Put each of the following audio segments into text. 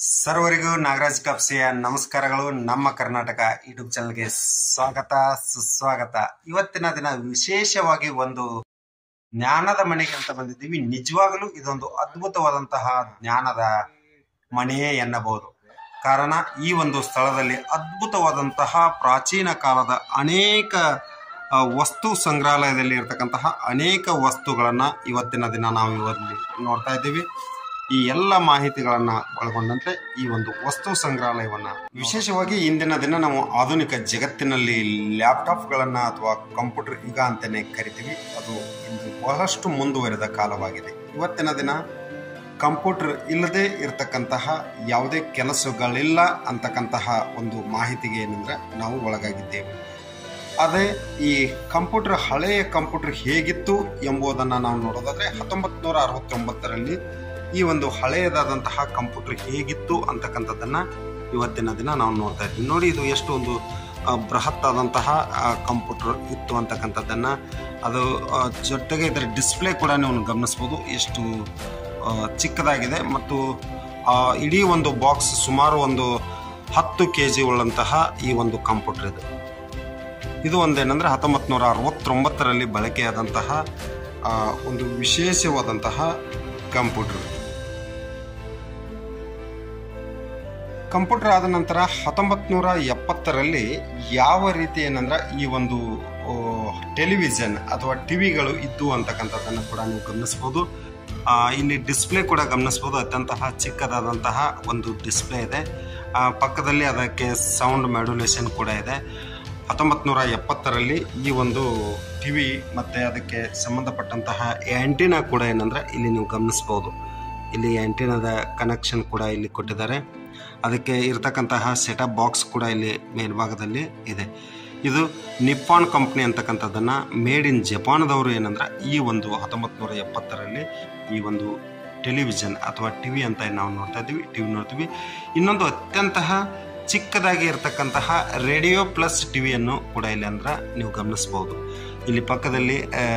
ಸರ್ವರಿಗೂ ನಾಗರಾಜ್ ಕಪ್ಸಿಯ ನಮಸ್ಕಾರಗಳು ನಮ್ಮ ಕರ್ನಾಟಕ ಯೂಟ್ಯೂಬ್ ಚಾನಲ್ಗೆ ಸ್ವಾಗತ ಸುಸ್ವಾಗತ ಇವತ್ತಿನ ದಿನ ವಿಶೇಷವಾಗಿ ಒಂದು ಜ್ಞಾನದ ಮನೆಗೆ ಅಂತ ಬಂದಿದ್ದೀವಿ ನಿಜವಾಗಲೂ ಇದೊಂದು ಅದ್ಭುತವಾದಂತಹ ಜ್ಞಾನದ ಮನೆಯೇ ಎನ್ನಬಹುದು ಕಾರಣ ಈ ಒಂದು ಸ್ಥಳದಲ್ಲಿ ಅದ್ಭುತವಾದಂತಹ ಪ್ರಾಚೀನ ಕಾಲದ ಅನೇಕ ಆ, ವಸ್ತು ಸಂಗ್ರಹಾಲಯದಲ್ಲಿ ಇರತಕ್ಕಂತಹ ಅನೇಕ ವಸ್ತುಗಳನ್ನ ಇವತ್ತಿನ ದಿನ ನಾವು ಇವರಲ್ಲಿ ನೋಡ್ತಾ ಇದ್ದೀವಿ ಈ ಎಲ್ಲ ಮಾಹಿತಿಗಳನ್ನ ಒಳಗೊಂಡಂತೆ ಈ ಒಂದು ವಸ್ತು ಸಂಗ್ರಹಾಲಯವನ್ನ ವಿಶೇಷವಾಗಿ ಇಂದಿನ ದಿನ ನಾವು ಆಧುನಿಕ ಜಗತ್ತಿನಲ್ಲಿ ಲ್ಯಾಪ್ಟಾಪ್ಗಳನ್ನ ಅಥವಾ ಕಂಪ್ಯೂಟರ್ ಯುಗ ಅಂತಾನೆ ಕರಿತೀವಿ ಅದು ಇಂದು ಬಹಳಷ್ಟು ಮುಂದುವರೆದ ಕಾಲವಾಗಿದೆ ಇವತ್ತಿನ ದಿನ ಕಂಪ್ಯೂಟರ್ ಇಲ್ಲದೆ ಇರತಕ್ಕಂತಹ ಯಾವುದೇ ಕೆಲಸಗಳಿಲ್ಲ ಅಂತಕ್ಕಂತಹ ಒಂದು ಮಾಹಿತಿಗೆ ಏನಂದ್ರೆ ನಾವು ಒಳಗಾಗಿದ್ದೇವೆ ಅದೇ ಈ ಕಂಪ್ಯೂಟರ್ ಹಳೆಯ ಕಂಪ್ಯೂಟರ್ ಹೇಗಿತ್ತು ಎಂಬುದನ್ನು ನಾವು ನೋಡೋದಾದ್ರೆ ಹತ್ತೊಂಬತ್ತು ನೂರ ಅರವತ್ತೊಂಬತ್ತರಲ್ಲಿ ಈ ಒಂದು ಹಳೆಯದಾದಂತಹ ಕಂಪ್ಯೂಟರ್ ಹೇಗಿತ್ತು ಅಂತಕ್ಕಂಥದ್ದನ್ನ ಇವತ್ತಿನ ದಿನ ನಾವು ನೋಡ್ತಾ ಇದ್ವಿ ನೋಡಿ ಇದು ಎಷ್ಟು ಒಂದು ಆ, ಬೃಹತ್ ಆದಂತಹ ಕಂಪ್ಯೂಟರ್ ಇತ್ತು ಅಂತಕ್ಕಂಥದ್ದನ್ನ ಅದು ಆ, ಜೊತೆಗೆ ಇದರ ಡಿಸ್ಪ್ಲೇ ಕೂಡ ನೀವು ಗಮನಿಸ್ಬೋದು ಎಷ್ಟು ಆ, ಚಿಕ್ಕದಾಗಿದೆ ಮತ್ತು ಆ, ಇಡೀ ಒಂದು ಬಾಕ್ಸ್ ಸುಮಾರು ಒಂದು ಹತ್ತು ಕೆ ಜಿ ಉಳ್ಳಂತಹ ಈ ಒಂದು ಕಂಪ್ಯೂಟರ್ ಇದು ಇದು ಒಂದೇನೆಂದ್ರೆ ಹತ್ತೊಂಬತ್ತು ನೂರ ಅರವತ್ತೊಂಬತ್ತರಲ್ಲಿ ಬಳಕೆಯಾದಂತಹ ಆ, ಒಂದು ವಿಶೇಷವಾದಂತಹ ಕಂಪ್ಯೂಟರ್ ಕಂಪ್ಯೂಟರ್ ಆದ ನಂತರ ಹತ್ತೊಂಬತ್ತು ನೂರ ಎಪ್ಪತ್ತರಲ್ಲಿ ಯಾವ ರೀತಿ ಏನಂದ್ರೆ ಈ ಒಂದು ಆ, ಟೆಲಿವಿಷನ್ ಅಥವಾ ಟಿವಿಗಳು ಇದ್ದು ಅಂತಕ್ಕಂಥದ್ದನ್ನು ಕೂಡ ನೀವು ಗಮನಿಸ್ಬೋದು ಆ, ಇಲ್ಲಿ ಡಿಸ್ಪ್ಲೇ ಕೂಡ ಗಮನಿಸ್ಬೋದು ಅತ್ಯಂತಹ ಚಿಕ್ಕದಾದಂತಹ ಒಂದು ಡಿಸ್ಪ್ಲೇ ಇದೆ ಆ, ಪಕ್ಕದಲ್ಲಿ ಅದಕ್ಕೆ ಸೌಂಡ್ ಮಾಡ್ಯುಲೇಷನ್ ಕೂಡ ಇದೆ ಹತ್ತೊಂಬತ್ತು ನೂರ ಎಪ್ಪತ್ತರಲ್ಲಿ ಈ ಒಂದು ಟಿವಿ ಮತ್ತೆ ಅದಕ್ಕೆ ಸಂಬಂಧಪಟ್ಟಂತಹ ಆ್ಯಂಟಿನಾ ಕೂಡ ಏನಂದ್ರೆ ಇಲ್ಲಿ ನೀವು ಗಮನಿಸ್ಬೋದು ಇಲ್ಲಿ ಆ್ಯಂಟಿನಾದ ಕನೆಕ್ಷನ್ ಕೂಡ ಇಲ್ಲಿ ಕೊಟ್ಟಿದ್ದಾರೆ ಅದಕ್ಕೆ ಇರತಕ್ಕಂತಹ ಸೆಟಪ್ ಬಾಕ್ಸ್ ಕೂಡ ಇಲ್ಲಿ ಮೇಲ್ಭಾಗದಲ್ಲಿ ಇದೆ ಇದು ನಿಪ್ಪಾನ್ ಕಂಪ್ನಿ ಅಂತಕ್ಕಂಥದ್ದನ್ನು ಮೇಡ್ ಇನ್ ಜಪಾನ್ದವರು ಏನಂದ್ರೆ ಈ ಒಂದು ಹತ್ತೊಂಬತ್ತು ನೂರ ಎಪ್ಪತ್ತರಲ್ಲಿ ಈ ಒಂದು ಟೆಲಿವಿಷನ್ ಅಥವಾ ಟಿವಿ ಅಂತ ಏನ್ ನಾವು ನೋಡ್ತಾ ಇದ್ದೀವಿ ಟಿವಿ ನೋಡ್ತೀವಿ ಇನ್ನೊಂದು ಅತ್ಯಂತಹ ಚಿಕ್ಕದಾಗಿ ಇರತಕ್ಕಂತಹ ರೇಡಿಯೋ ಪ್ಲಸ್ ಟಿವಿಯನ್ನು ಕೂಡ ಇಲ್ಲಿ ಅಂದ್ರೆ ನೀವು ಗಮನಿಸ್ಬೋದು ಇಲ್ಲಿ ಪಕ್ಕದಲ್ಲಿ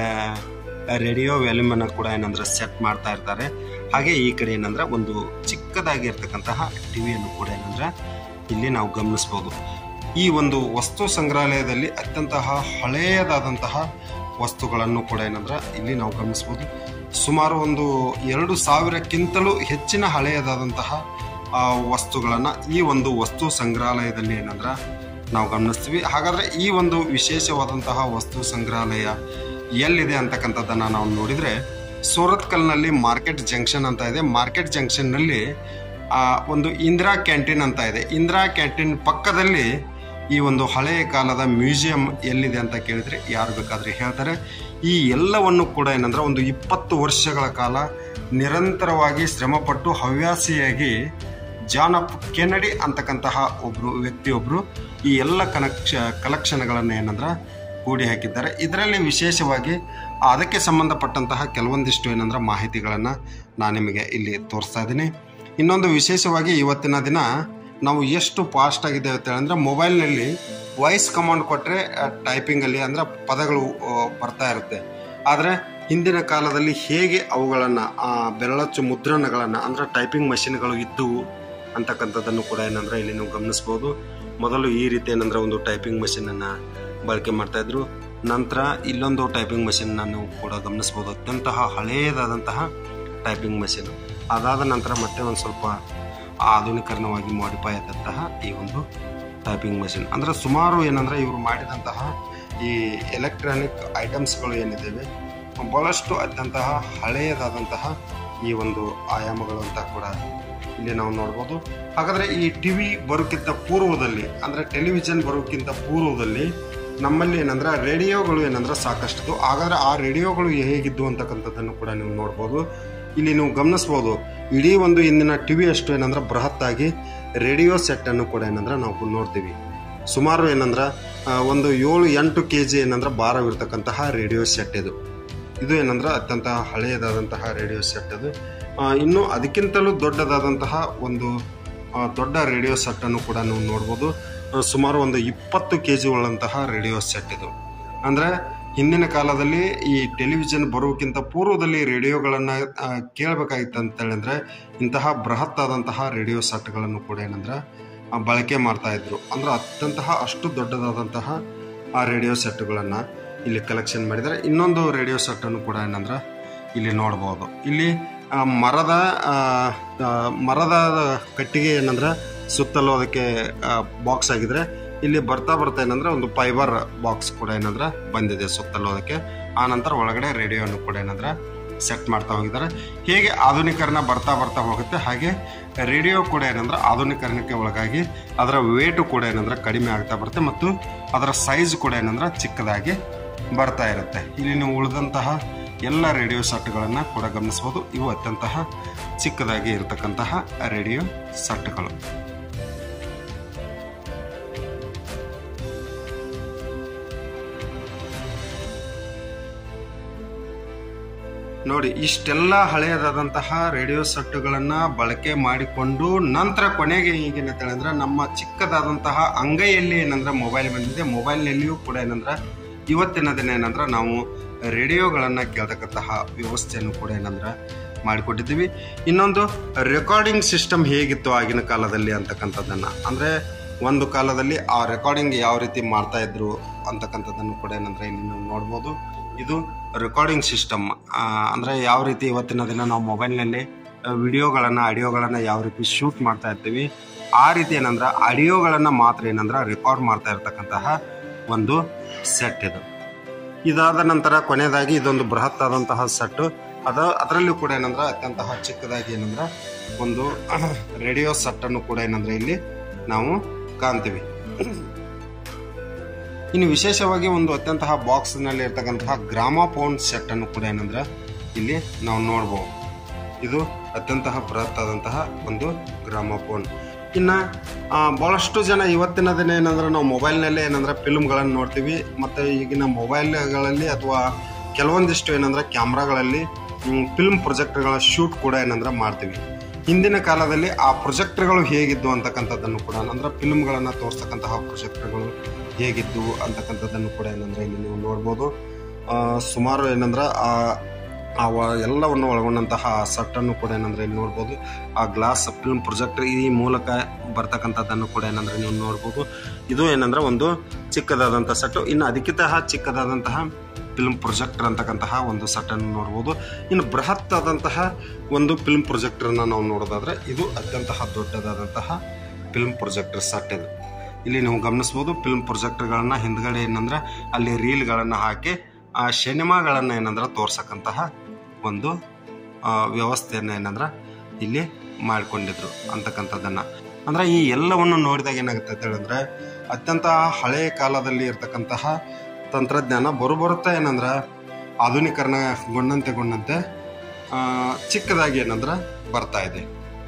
ರೇಡಿಯೋ ವ್ಯಾಲ್ಯೂಮನ್ನು ಕೂಡ ಏನಂದ್ರೆ ಸೆಟ್ ಮಾಡ್ತಾ ಇರ್ತಾರೆ ಹಾಗೆ ಈ ಕಡೆ ಏನಂದ್ರೆ ಒಂದು ಚಿಕ್ಕದಾಗಿ ಇರತಕ್ಕಂತಹ ಟಿವಿಯನ್ನು ಕೂಡ ಏನಂದ್ರೆ ಇಲ್ಲಿ ನಾವು ಗಮನಿಸ್ಬೋದು ಈ ಒಂದು ವಸ್ತು ಸಂಗ್ರಹಾಲಯದಲ್ಲಿ ಅತ್ಯಂತಹ ಹಳೆಯದಾದಂತಹ ವಸ್ತುಗಳನ್ನು ಕೂಡ ಏನಂದ್ರೆ ಇಲ್ಲಿ ನಾವು ಗಮನಿಸ್ಬೋದು ಸುಮಾರು ಒಂದು ಎರಡು ಸಾವಿರಕ್ಕಿಂತಲೂ ಹೆಚ್ಚಿನ ಹಳೆಯದಾದಂತಹ ಆ, ವಸ್ತುಗಳನ್ನ ಈ ಒಂದು ವಸ್ತು ಸಂಗ್ರಹಾಲಯದಲ್ಲಿ ಏನಂದ್ರೆ ನಾವು ಗಮನಿಸ್ತೀವಿ ಹಾಗಾದ್ರೆ ಈ ಒಂದು ವಿಶೇಷವಾದಂತಹ ವಸ್ತು ಸಂಗ್ರಹಾಲಯ ಎಲ್ಲಿದೆ ಅಂತಕ್ಕಂಥದ್ದನ್ನ ನಾವು ನೋಡಿದ್ರೆ ಸೂರತ್ಕಲ್ನಲ್ಲಿ ಮಾರ್ಕೆಟ್ ಜಂಕ್ಷನ್ ಅಂತ ಇದೆ ಮಾರ್ಕೆಟ್ ಜಂಕ್ಷನ್ನಲ್ಲಿ ಆ, ಒಂದು ಇಂದಿರಾ ಕ್ಯಾಂಟೀನ್ ಅಂತ ಇದೆ ಇಂದಿರಾ ಕ್ಯಾಂಟೀನ್ ಪಕ್ಕದಲ್ಲಿ ಈ ಒಂದು ಹಳೆಯ ಕಾಲದ ಮ್ಯೂಸಿಯಂ ಎಲ್ಲಿದೆ ಅಂತ ಕೇಳಿದ್ರೆ ಯಾರು ಬೇಕಾದ್ರೆ ಹೇಳ್ತಾರೆ ಈ ಎಲ್ಲವನ್ನು ಕೂಡ ಏನಂದ್ರೆ ಒಂದು ಇಪ್ಪತ್ತು ವರ್ಷಗಳ ಕಾಲ ನಿರಂತರವಾಗಿ ಶ್ರಮಪಟ್ಟು ಹವ್ಯಾಸಿಯಾಗಿ ಜಾನ್ ಆಫ್ ಕೆನಡಿ ಅಂತಕ್ಕಂತಹ ಒಬ್ರು ವ್ಯಕ್ತಿಯೊಬ್ರು ಈ ಎಲ್ಲ ಕನೆಕ್ಷ ಕಲೆಕ್ಷನ್ಗಳನ್ನು ಏನಂದ್ರೆ ಕೂಡಿ ಹಾಕಿದ್ದಾರೆ ಇದರಲ್ಲಿ ವಿಶೇಷವಾಗಿ ಅದಕ್ಕೆ ಸಂಬಂಧಪಟ್ಟಂತಹ ಕೆಲವೊಂದಿಷ್ಟು ಏನಂದ್ರೆ ಮಾಹಿತಿಗಳನ್ನು ನಾನು ನಿಮಗೆ ಇಲ್ಲಿ ತೋರಿಸ್ತಾ ಇದ್ದೀನಿ ಇನ್ನೊಂದು ವಿಶೇಷವಾಗಿ ಇವತ್ತಿನ ದಿನ ನಾವು ಎಷ್ಟು ಫಾಸ್ಟ್ ಆಗಿದ್ದೇವೆ ಅಂತ ಹೇಳಿದ್ರೆ ಮೊಬೈಲ್ನಲ್ಲಿ ವಾಯ್ಸ್ ಕಮಾಂಡ್ ಕೊಟ್ಟರೆ ಟೈಪಿಂಗಲ್ಲಿ ಅಂದರೆ ಪದಗಳು ಆ, ಬರ್ತಾ ಇರುತ್ತೆ ಆದರೆ ಹಿಂದಿನ ಕಾಲದಲ್ಲಿ ಹೇಗೆ ಅವುಗಳನ್ನು ಬೆರಳಚ್ಚು ಮುದ್ರಣಗಳನ್ನು ಅಂದರೆ ಟೈಪಿಂಗ್ ಮಷಿನ್ಗಳು ಇದ್ದವು ಅಂತಕ್ಕಂಥದ್ದನ್ನು ಕೂಡ ಏನಂದ್ರೆ ಇಲ್ಲಿ ನೀವು ಗಮನಿಸ್ಬೋದು ಮೊದಲು ಈ ರೀತಿ ಏನಂದ್ರೆ ಒಂದು ಟೈಪಿಂಗ್ ಮಷಿನನ್ನು ಬಳಕೆ ಮಾಡ್ತಾ ಇದ್ರು ನಂತರ ಇಲ್ಲೊಂದು ಟೈಪಿಂಗ್ ಮಷಿನ್ ನಾವು ಕೂಡ ಗಮನಿಸ್ಬೋದು ಅತ್ಯಂತಹ ಹಳೆಯದಾದಂತಹ ಟೈಪಿಂಗ್ ಮಷಿನ್ ಅದಾದ ನಂತರ ಮತ್ತೆ ಒಂದು ಸ್ವಲ್ಪ ಆಧುನೀಕರಣವಾಗಿ ಮಾಡಿಫೈ ಆದಂತಹ ಈ ಒಂದು ಟೈಪಿಂಗ್ ಮಷಿನ್ ಅಂದರೆ ಸುಮಾರು ಏನಂದ್ರೆ ಇವರು ಮಾಡಿದಂತಹ ಈ ಎಲೆಕ್ಟ್ರಾನಿಕ್ ಐಟಮ್ಸ್ಗಳು ಏನಿದ್ದಾವೆ ಬಹಳಷ್ಟು ಅತ್ಯಂತಹ ಹಳೆಯದಾದಂತಹ ಈ ಒಂದು ಆಯಾಮಗಳು ಅಂತ ಕೂಡ ಇಲ್ಲಿ ನಾವು ನೋಡ್ಬೋದು ಹಾಗಾದ್ರೆ ಈ ಟಿವಿ ಬರೋಕ್ಕಿಂತ ಪೂರ್ವದಲ್ಲಿ ಅಂದ್ರೆ ಟೆಲಿವಿಷನ್ ಬರೋಕ್ಕಿಂತ ಪೂರ್ವದಲ್ಲಿ ನಮ್ಮಲ್ಲಿ ಏನಂದ್ರೆ ರೇಡಿಯೋಗಳು ಏನಂದ್ರೆ ಸಾಕಷ್ಟು ಹಾಗಾದ್ರೆ ಆ ರೇಡಿಯೋಗಳು ಹೇಗಿದ್ದು ಅಂತಕ್ಕಂಥದ್ದನ್ನು ಕೂಡ ನೀವು ನೋಡ್ಬೋದು ಇಲ್ಲಿ ನೀವು ಗಮನಿಸ್ಬೋದು ಇಡೀ ಒಂದು ಇಂದಿನ ಟಿವಿ ಅಷ್ಟು ಏನಂದ್ರೆ ಬೃಹತ್ತಾಗಿ ರೇಡಿಯೋ ಸೆಟ್ ಅನ್ನು ಕೂಡ ಏನಂದ್ರೆ ನಾವು ನೋಡ್ತೀವಿ ಸುಮಾರು ಏನಂದ್ರೆ ಆ, ಒಂದು ಏಳು ಎಂಟು ಕೆ ಜಿ ಏನಂದ್ರೆ ಭಾರವಿರ್ತಕ್ಕಂತಹ ರೇಡಿಯೋ ಸೆಟ್ ಇದು ಇದು ಏನಂದ್ರೆ ಅತ್ಯಂತ ಹಳೆಯದಾದಂತಹ ರೇಡಿಯೋ ಸೆಟ್ ಅದು ಆ, ಇನ್ನು ಅದಕ್ಕಿಂತಲೂ ದೊಡ್ಡದಾದಂತಹ ಒಂದು ಆ, ದೊಡ್ಡ ರೇಡಿಯೋ ಸೆಟ್ ಅನ್ನು ಕೂಡ ನೀವು ನೋಡ್ಬೋದು ಆ, ಸುಮಾರು ಒಂದು ಇಪ್ಪತ್ತು ಕೆ ಜಿ ಉಳ್ಳಂತಹ ರೇಡಿಯೋ ಸೆಟ್ ಇದು ಅಂದ್ರೆ ಹಿಂದಿನ ಕಾಲದಲ್ಲಿ ಈ ಟೆಲಿವಿಷನ್ ಬರೋಕ್ಕಿಂತ ಪೂರ್ವದಲ್ಲಿ ರೇಡಿಯೋಗಳನ್ನು ಕೇಳಬೇಕಾಗಿತ್ತು ಅಂತ ಹೇಳಿದ್ರೆ ಇಂತಹ ಬೃಹತ್ ಆದಂತಹ ರೇಡಿಯೋ ಸೆಟ್ಗಳನ್ನು ಕೂಡ ಏನಂದ್ರೆ ಆ, ಬಳಕೆ ಮಾಡ್ತಾ ಇದ್ರು ಅಂದ್ರೆ ಅತ್ಯಂತಹ ಅಷ್ಟು ದೊಡ್ಡದಾದಂತಹ ಆ ರೇಡಿಯೋ ಸೆಟ್ಗಳನ್ನು ಇಲ್ಲಿ ಕಲೆಕ್ಷನ್ ಮಾಡಿದ್ದಾರೆ ಇನ್ನೊಂದು ರೇಡಿಯೋ ಸೆಟ್ಟನ್ನು ಕೂಡ ಏನಂದ್ರೆ ಇಲ್ಲಿ ನೋಡ್ಬೋದು ಇಲ್ಲಿ ಆ, ಮರದ ಆ, ಆ, ಮರದ ಕಟ್ಟಿಗೆ ಏನಂದ್ರೆ ಸುತ್ತಲೂ ಅದಕ್ಕೆ ಬಾಕ್ಸ್ ಆಗಿದ್ರೆ ಇಲ್ಲಿ ಬರ್ತಾ ಬರ್ತಾ ಏನಂದ್ರೆ ಒಂದು ಫೈಬರ್ ಬಾಕ್ಸ್ ಕೂಡ ಏನಂದ್ರೆ ಬಂದಿದೆ ಸುತ್ತಲೂ ಅದಕ್ಕೆ ಆ ನಂತರ ಒಳಗಡೆ ರೇಡಿಯೋನು ಕೂಡ ಏನಂದ್ರೆ ಸೆಟ್ ಮಾಡ್ತಾ ಹೋಗಿದ್ದಾರೆ ಹೇಗೆ ಆಧುನೀಕರಣ ಬರ್ತಾ ಬರ್ತಾ ಹೋಗುತ್ತೆ ಹಾಗೆ ರೇಡಿಯೋ ಕೂಡ ಏನಂದ್ರೆ ಆಧುನೀಕರಣಕ್ಕೆ ಒಳಗಾಗಿ ಅದರ ವೇಟು ಕೂಡ ಏನಂದ್ರೆ ಕಡಿಮೆ ಆಗ್ತಾ ಬರುತ್ತೆ ಮತ್ತು ಅದರ ಸೈಜ್ ಕೂಡ ಏನಂದ್ರೆ ಚಿಕ್ಕದಾಗಿ ಬರ್ತಾ ಇರುತ್ತೆ ಇಲ್ಲಿ ನೀವು ಉಳಿದಂತಹ ಎಲ್ಲ ರೇಡಿಯೋ ಸೆಟ್ಗಳನ್ನು ಕೂಡ ಗಮನಿಸಬಹುದು ಇವು ಅತ್ಯಂತಹ ಚಿಕ್ಕದಾಗಿ ಇರತಕ್ಕಂತಹ ರೇಡಿಯೋ ಸೆಟ್ಗಳು ನೋಡಿ ಇಷ್ಟೆಲ್ಲ ಹಳೆಯದಾದಂತಹ ರೇಡಿಯೋ ಸೆಟ್ಗಳನ್ನು ಬಳಕೆ ಮಾಡಿಕೊಂಡು ನಂತರ ಕೊನೆಗೆ ಈಗೇನಂತ ಹೇಳಿದ್ರೆ ನಮ್ಮ ಚಿಕ್ಕದಾದಂತಹ ಅಂಗೈಯಲ್ಲಿ ಏನಂದ್ರೆ ಮೊಬೈಲ್ ಬಂದಿದೆ ಮೊಬೈಲ್ನಲ್ಲಿಯೂ ಕೂಡ ಏನಂದ್ರೆ ಇವತ್ತಿನ ದಿನ ಏನಂದ್ರೆ ನಾವು ರೇಡಿಯೋಗಳನ್ನು ಕೇಳ್ತಕ್ಕಂತಹ ವ್ಯವಸ್ಥೆಯನ್ನು ಕೂಡ ಏನಂದ್ರೆ ಮಾಡಿಕೊಟ್ಟಿದ್ದೀವಿ ಇನ್ನೊಂದು ರೆಕಾರ್ಡಿಂಗ್ ಸಿಸ್ಟಮ್ ಹೇಗಿತ್ತು ಆಗಿನ ಕಾಲದಲ್ಲಿ ಅಂತಕ್ಕಂಥದ್ದನ್ನು ಅಂದರೆ ಒಂದು ಕಾಲದಲ್ಲಿ ಆ ರೆಕಾರ್ಡಿಂಗ್ ಯಾವ ರೀತಿ ಮಾಡ್ತಾ ಇದ್ರು ಅಂತಕ್ಕಂಥದ್ದನ್ನು ಕೂಡ ಏನಂದ್ರೆ ಇಲ್ಲಿ ನೀವು ನೋಡ್ಬೋದು ಇದು ರೆಕಾರ್ಡಿಂಗ್ ಸಿಸ್ಟಮ್ ಅಂದರೆ ಯಾವ ರೀತಿ ಇವತ್ತಿನ ದಿನ ನಾವು ಮೊಬೈಲ್ನಲ್ಲಿ ವಿಡಿಯೋಗಳನ್ನು ಆಡಿಯೋಗಳನ್ನು ಯಾವ ರೀತಿ ಶೂಟ್ ಮಾಡ್ತಾ ಇರ್ತೀವಿ ಆ ರೀತಿ ಏನಂದ್ರೆ ಆಡಿಯೋಗಳನ್ನು ಮಾತ್ರ ಏನಂದ್ರೆ ರೆಕಾರ್ಡ್ ಮಾಡ್ತಾ ಇರ್ತಕ್ಕಂತಹ ಒಂದು ಸೆಟ್ ಇದು ಇದಾದ ನಂತರ ಕೊನೆಯದಾಗಿ ಇದೊಂದು ಬೃಹತ್ ಆದಂತಹ ಸೆಟ್ ಅದ ಅದರಲ್ಲೂ ಕೂಡ ಏನಂದ್ರೆ ಅತ್ಯಂತಹ ಚಿಕ್ಕದಾಗಿ ಏನಂದ್ರೆ ಒಂದು ರೇಡಿಯೋ ಸೆಟ್ ಅನ್ನು ಕೂಡ ಏನಂದ್ರೆ ಇಲ್ಲಿ ನಾವು ಕಾಣ್ತೀವಿ ಇನ್ನು ವಿಶೇಷವಾಗಿ ಒಂದು ಅತ್ಯಂತಹ ಬಾಕ್ಸ್ ನಲ್ಲಿ ಇರ್ತಕ್ಕಂತಹ ಗ್ರಾಮಫೋನ್ ಸೆಟ್ ಅನ್ನು ಕೂಡ ಏನಂದ್ರೆ ಇಲ್ಲಿ ನಾವು ನೋಡ್ಬೋದು ಇದು ಅತ್ಯಂತಹ ಬೃಹತ್ ಆದಂತಹ ಒಂದು ಗ್ರಾಮಫೋನ್ ಇನ್ನ ಆ, ಬಹಳಷ್ಟು ಜನ ಇವತ್ತಿನ ದಿನ ಏನಂದ್ರೆ ನಾವು ಮೊಬೈಲ್ನಲ್ಲೇ ಏನಂದ್ರೆ ಫಿಲ್ಮ್ಗಳನ್ನು ನೋಡ್ತೀವಿ ಮತ್ತೆ ಈಗಿನ ಮೊಬೈಲ್ಗಳಲ್ಲಿ ಅಥವಾ ಕೆಲವೊಂದಿಷ್ಟು ಏನಂದ್ರೆ ಕ್ಯಾಮ್ರಾಗಳಲ್ಲಿ ಫಿಲ್ಮ್ ಪ್ರೊಜೆಕ್ಟ್ಗಳ ಶೂಟ್ ಕೂಡ ಏನಂದ್ರೆ ಮಾಡ್ತೀವಿ ಹಿಂದಿನ ಕಾಲದಲ್ಲಿ ಆ ಪ್ರೊಜೆಕ್ಟರ್ಗಳು ಹೇಗಿದ್ದು ಅಂತಕ್ಕಂಥದ್ದನ್ನು ಕೂಡ ಅಂದ್ರೆ ಫಿಲ್ಮ್ಗಳನ್ನು ತೋರಿಸ್ತಕ್ಕಂತಹ ಪ್ರೊಜೆಕ್ಟರ್ಗಳು ಹೇಗಿದ್ದು ಅಂತಕ್ಕಂಥದ್ದನ್ನು ಕೂಡ ಏನಂದ್ರೆ ಇಲ್ಲಿ ನೀವು ನೋಡ್ಬೋದು ಆ, ಸುಮಾರು ಏನಂದ್ರೆ ಆ ಆ ವ- ಎಲ್ಲವನ್ನು ಒಳಗೊಂಡಂತಹ ಸೆಟ್ಟನ್ನು ಕೂಡ ಏನಂದ್ರೆ ಇಲ್ಲಿ ನೋಡ್ಬೋದು ಆ ಗ್ಲಾಸ್ ಫಿಲ್ಮ್ ಪ್ರೊಜೆಕ್ಟರ್ ಈ ಮೂಲಕ ಬರ್ತಕ್ಕಂಥದ್ದನ್ನು ಕೂಡ ಏನಂದ್ರೆ ನೀವು ನೋಡ್ಬೋದು ಇದು ಏನಂದ್ರೆ ಒಂದು ಚಿಕ್ಕದಾದಂಥ ಸೆಟ್ಟು ಇನ್ನು ಅದಕ್ಕಿಂತ ಚಿಕ್ಕದಾದಂತಹ ಫಿಲ್ಮ್ ಪ್ರೊಜೆಕ್ಟರ್ ಅಂತಕ್ಕಂತಹ ಒಂದು ಸೆಟ್ಟನ್ನು ನೋಡ್ಬೋದು ಇನ್ನು ಬೃಹತ್ ಆದಂತಹ ಒಂದು ಫಿಲ್ಮ್ ಪ್ರೊಜೆಕ್ಟರ್ನ ನಾವು ನೋಡೋದಾದ್ರೆ ಇದು ಅತ್ಯಂತಹ ದೊಡ್ಡದಾದಂತಹ ಫಿಲ್ಮ್ ಪ್ರೊಜೆಕ್ಟರ್ ಸೆಟ್ ಇದು ಇಲ್ಲಿ ನೀವು ಗಮನಿಸ್ಬೋದು ಫಿಲ್ಮ್ ಪ್ರೊಜೆಕ್ಟರ್ಗಳನ್ನ ಹಿಂದ್ಗಡೆ ಏನಂದ್ರೆ ಅಲ್ಲಿ ರೀಲ್ಗಳನ್ನು ಹಾಕಿ ಆ ಸಿನಿಮಾಗಳನ್ನು ಏನಂದ್ರೆ ತೋರ್ಸಕ್ಕಂತಹ ಒಂದು ಆ, ವ್ಯವಸ್ಥೆಯನ್ನು ಏನಂದ್ರೆ ಇಲ್ಲಿ ಮಾಡಿಕೊಂಡಿದ್ರು ಅಂತಕ್ಕಂಥದ್ದನ್ನ ಅಂದ್ರೆ ಈ ಎಲ್ಲವನ್ನು ನೋಡಿದಾಗ ಏನಾಗುತ್ತೆ ಅಂತ ಹೇಳಿದ್ರೆ ಅತ್ಯಂತ ಹಳೆಯ ಕಾಲದಲ್ಲಿ ಇರ್ತಕ್ಕಂತಹ ತಂತ್ರಜ್ಞಾನ ಬರುಬರುತ್ತಾ ಏನಂದ್ರೆ ಆಧುನೀಕರಣಗೊಂಡಂತೆ ಗೊಂಡಂತೆ ಆ, ಚಿಕ್ಕದಾಗಿ ಏನಂದ್ರೆ ಬರ್ತಾ ಇದೆ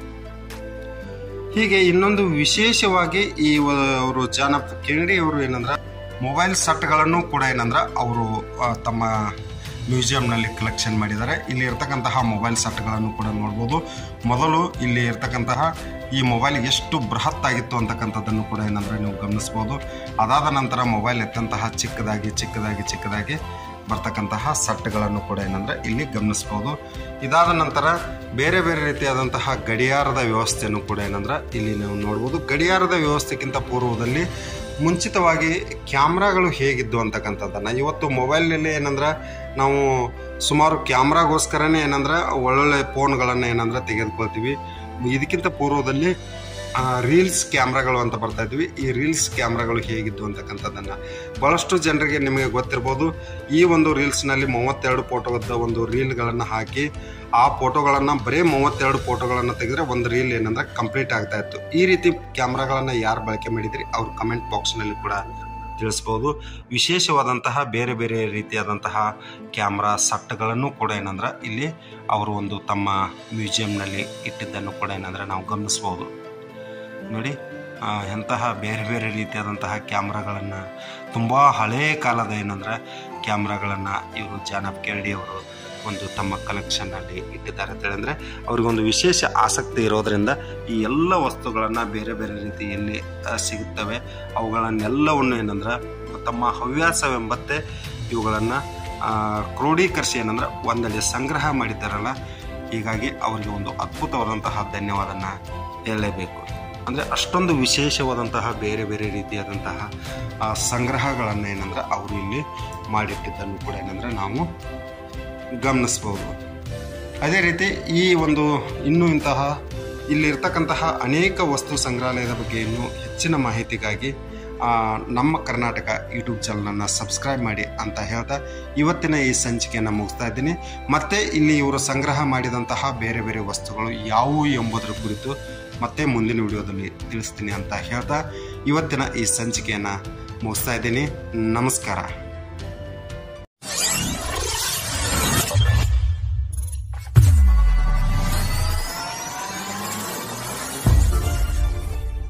ಹೀಗೆ ಇನ್ನೊಂದು ವಿಶೇಷವಾಗಿ ಈ ವ- ಅವರು ಜಾನಪ್ ಕೆನಡಿ ಅವರು ಏನಂದ್ರೆ ಮೊಬೈಲ್ ಸೆಟ್ಗಳನ್ನು ಕೂಡ ಏನಂದ್ರೆ ಅವರು ಆ, ತಮ್ಮ ಮ್ಯೂಸಿಯಂನಲ್ಲಿ ಕಲೆಕ್ಷನ್ ಮಾಡಿದ್ದಾರೆ ಇಲ್ಲಿ ಇರ್ತಕ್ಕಂತಹ ಮೊಬೈಲ್ ಸೆಟ್ಗಳನ್ನು ಕೂಡ ನೋಡ್ಬೋದು ಮೊದಲು ಇಲ್ಲಿ ಇರ್ತಕ್ಕಂತಹ ಈ ಮೊಬೈಲ್ ಎಷ್ಟು ಬೃಹತ್ ಆಗಿತ್ತು ಅಂತಕ್ಕಂಥದ್ದನ್ನು ಕೂಡ ಏನಂದ್ರೆ ನೀವು ಗಮನಿಸ್ಬೋದು ಅದಾದ ನಂತರ ಮೊಬೈಲ್ ಎತ್ತಂತಹ ಚಿಕ್ಕದಾಗಿ ಚಿಕ್ಕದಾಗಿ ಚಿಕ್ಕದಾಗಿ ಬರ್ತಕ್ಕಂತಹ ಸೆಟ್ಗಳನ್ನು ಕೂಡ ಏನಂದ್ರೆ ಇಲ್ಲಿ ಗಮನಿಸ್ಬೋದು ಇದಾದ ನಂತರ ಬೇರೆ ಬೇರೆ ರೀತಿಯಾದಂತಹ ಗಡಿಯಾರದ ವ್ಯವಸ್ಥೆಯನ್ನು ಕೂಡ ಏನಂದ್ರೆ ಇಲ್ಲಿ ನೀವು ನೋಡ್ಬೋದು ಗಡಿಯಾರದ ವ್ಯವಸ್ಥೆಗಿಂತ ಪೂರ್ವದಲ್ಲಿ ಮುಂಚಿತವಾಗಿ ಕ್ಯಾಮ್ರಾಗಳು ಹೇಗಿದ್ದು ಅಂತಕ್ಕಂಥದ್ದನ್ನು ಇವತ್ತು ಮೊಬೈಲ್ನಲ್ಲಿ ಏನಂದ್ರೆ ನಾವು ಸುಮಾರು ಕ್ಯಾಮ್ರಾಗೋಸ್ಕರನೇ ಏನಂದ್ರೆ ಒಳ್ಳೊಳ್ಳೆ ಫೋನ್ಗಳನ್ನು ಏನಂದ್ರೆ ತೆಗೆದುಕೊಳ್ತೀವಿ ಇದಕ್ಕಿಂತ ಪೂರ್ವದಲ್ಲಿ ರೀಲ್ಸ್ ಕ್ಯಾಮ್ರಾಗಳು ಅಂತ ಬರ್ತಾ ಇದ್ವಿ ಈ ರೀಲ್ಸ್ ಕ್ಯಾಮ್ರಾಗಳು ಹೇಗಿದ್ದು ಅಂತಕ್ಕಂಥದ್ದನ್ನು ಭಾಳಷ್ಟು ಜನರಿಗೆ ನಿಮಗೆ ಗೊತ್ತಿರ್ಬೋದು ಈ ಒಂದು ರೀಲ್ಸ್ನಲ್ಲಿ ಮೂವತ್ತೆರಡು ಫೋಟೋದ ಒಂದು ರೀಲ್ಗಳನ್ನು ಹಾಕಿ ಆ ಫೋಟೋಗಳನ್ನು ಬರೀ ಮೂವತ್ತೆರಡು ಫೋಟೋಗಳನ್ನು ತೆಗೆದ್ರೆ ಒಂದು ರೀಲ್ ಏನಂದ್ರೆ ಕಂಪ್ಲೀಟ್ ಆಗ್ತಾ ಇತ್ತು ಈ ರೀತಿ ಕ್ಯಾಮ್ರಾಗಳನ್ನು ಯಾರು ಬಳಕೆ ಮಾಡಿದ್ರಿ ಅವ್ರು ಕಮೆಂಟ್ ಬಾಕ್ಸ್ನಲ್ಲಿ ಕೂಡ ತಿಳಿಸ್ಬೋದು ವಿಶೇಷವಾದಂತಹ ಬೇರೆ ಬೇರೆ ರೀತಿಯಾದಂತಹ ಕ್ಯಾಮ್ರಾ ಸೆಟ್ಗಳನ್ನು ಕೂಡ ಏನಂದ್ರೆ ಇಲ್ಲಿ ಅವರು ಒಂದು ತಮ್ಮ ಮ್ಯೂಸಿಯಂನಲ್ಲಿ ಇಟ್ಟಿದ್ದನ್ನು ಕೂಡ ಏನಂದ್ರೆ ನಾವು ಗಮನಿಸ್ಬೋದು ನೋಡಿ ಆ, ಎಂತಹ ಬೇರೆ ಬೇರೆ ರೀತಿಯಾದಂತಹ ಕ್ಯಾಮ್ರಾಗಳನ್ನು ತುಂಬ ಹಳೆಯ ಕಾಲದ ಏನಂದ್ರೆ ಕ್ಯಾಮ್ರಾಗಳನ್ನು ಇವರು ಜಾನಬ್ ಕೆರಡಿ ಅವರು ಒಂದು ತಮ್ಮ ಕಲೆಕ್ಷನ್ನಲ್ಲಿ ಇಟ್ಟಿದ್ದಾರೆ ಅಂತ ಹೇಳಿದ್ರೆ ಅವ್ರಿಗೊಂದು ವಿಶೇಷ ಆಸಕ್ತಿ ಇರೋದ್ರಿಂದ ಈ ಎಲ್ಲ ವಸ್ತುಗಳನ್ನು ಬೇರೆ ಬೇರೆ ರೀತಿಯಲ್ಲಿ ಆ, ಸಿಗುತ್ತವೆ ಅವುಗಳನ್ನೆಲ್ಲವನ್ನು ಏನಂದ್ರೆ ತಮ್ಮ ಹವ್ಯಾಸವೆಂಬತ್ತೆ ಇವುಗಳನ್ನು ಕ್ರೋಢೀಕರಿಸಿ ಏನಂದ್ರೆ ಒಂದೆಡೆ ಸಂಗ್ರಹ ಮಾಡಿದ್ದಾರಲ್ಲ ಹೀಗಾಗಿ ಅವರಿಗೆ ಒಂದು ಅದ್ಭುತವಾದಂತಹ ಧನ್ಯವಾದನ ಹೇಳಲೇಬೇಕು ಅಂದರೆ ಅಷ್ಟೊಂದು ವಿಶೇಷವಾದಂತಹ ಬೇರೆ ಬೇರೆ ರೀತಿಯಾದಂತಹ ಆ, ಸಂಗ್ರಹಗಳನ್ನು ಏನಂದ್ರೆ ಅವರು ಇಲ್ಲಿ ಮಾಡಿಟ್ಟಿದ್ದನ್ನು ಕೂಡ ಏನಂದ್ರೆ ನಾವು ಗಮನಿಸ್ಬೋದು ಅದೇ ರೀತಿ ಈ ಒಂದು ಇನ್ನೂ ಇಂತಹ ಇಲ್ಲಿರ್ತಕ್ಕಂತಹ ಅನೇಕ ವಸ್ತು ಸಂಗ್ರಹಾಲಯದ ಬಗ್ಗೆ ಇನ್ನೂ ಹೆಚ್ಚಿನ ಮಾಹಿತಿಗಾಗಿ ಆ, ನಮ್ಮ ಕರ್ನಾಟಕ ಯೂಟ್ಯೂಬ್ ಚಾನಲನ್ನು ಸಬ್ಸ್ಕ್ರೈಬ್ ಮಾಡಿ ಅಂತ ಹೇಳ್ತಾ ಇವತ್ತಿನ ಈ ಸಂಚಿಕೆಯನ್ನು ಮುಗಿಸ್ತಾ ಇದ್ದೀನಿ ಮತ್ತೆ ಇಲ್ಲಿ ಇವರು ಸಂಗ್ರಹ ಮಾಡಿದಂತಹ ಬೇರೆ ಬೇರೆ ವಸ್ತುಗಳು ಯಾವುವು ಎಂಬುದರ ಕುರಿತು ಮತ್ತೆ ಮುಂದಿನ ವಿಡಿಯೋದಲ್ಲಿ ತಿಳಿಸ್ತೀನಿ ಅಂತ ಹೇಳ್ತಾ ಇವತ್ತಿನ ಈ ಸಂಚಿಕೆಯನ್ನು ಮುಗಿಸ್ತಾ ಇದ್ದೀನಿ ನಮಸ್ಕಾರ